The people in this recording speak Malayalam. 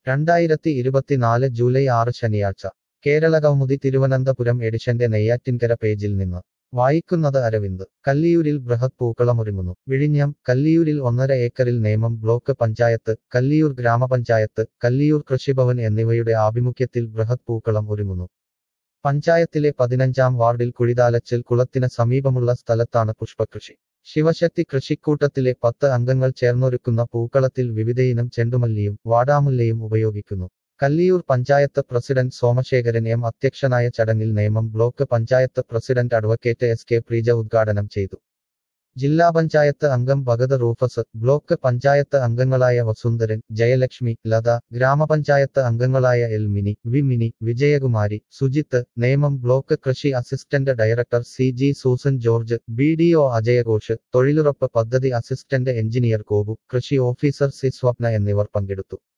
രണ്ടായിരത്തി ഇരുപത്തിനാല് ജൂലൈ ആറ് ശനിയാഴ്ച കേരളകൗമുദി തിരുവനന്തപുരം എഡിഷന്റെ നെയ്യാറ്റിൻകര പേജിൽ നിന്ന് വായിക്കുന്നത് അരവിന്ദ് കല്ലിയൂരിൽ ബൃഹത് പൂക്കളമൊരുങ്ങുന്നു വിഴിഞ്ഞം കല്ലിയൂരിൽ ഒന്നര ഏക്കറിൽ നേമം ബ്ലോക്ക് പഞ്ചായത്ത് കല്ലിയൂർ ഗ്രാമപഞ്ചായത്ത് കല്ലിയൂർ കൃഷിഭവൻ എന്നിവയുടെ ആഭിമുഖ്യത്തിൽ ബൃഹത് പൂക്കളം ഒരുങ്ങുന്നു പഞ്ചായത്തിലെ പതിനഞ്ചാം വാർഡിൽ കുഴിതാലച്ചൽ കുളത്തിന് സമീപമുള്ള സ്ഥലത്താണ് പുഷ്പകൃഷി ശിവശക്തി കൃഷിക്കൂട്ടത്തിലെ പത്ത് അംഗങ്ങൾ ചേർന്നൊരുക്കുന്ന പൂക്കളത്തിൽ വിവിധയിനം ചെണ്ടുമല്ലിയും വാടാമുല്ലയും ഉപയോഗിക്കുന്നു കല്ലിയൂർ പഞ്ചായത്ത് പ്രസിഡന്റ് സോമശേഖരൻ എം അധ്യക്ഷനായ ചടങ്ങിൽ Nemom block panchayat president advocate S K Preeja ഉദ്ഘാടനം ചെയ്തു ജില്ലാ പഞ്ചായത്ത് അംഗം ഭഗത് റൂഫസ് ബ്ലോക്ക് പഞ്ചായത്ത് അംഗങ്ങളായ വസുന്ധരൻ ജയലക്ഷ്മി ലത ഗ്രാമപഞ്ചായത്ത് അംഗങ്ങളായ L Mini V Mini Vijayakumari Sujith Nemom block കൃഷി assistant director C G Susan George B D O അജയഘോഷ് തൊഴിലുറപ്പ് പദ്ധതി അസിസ്റ്റന്റ് എഞ്ചിനീയർ കോബു കൃഷി ഓഫീസർ സി സ്വപ്ന എന്നിവർ പങ്കെടുത്തു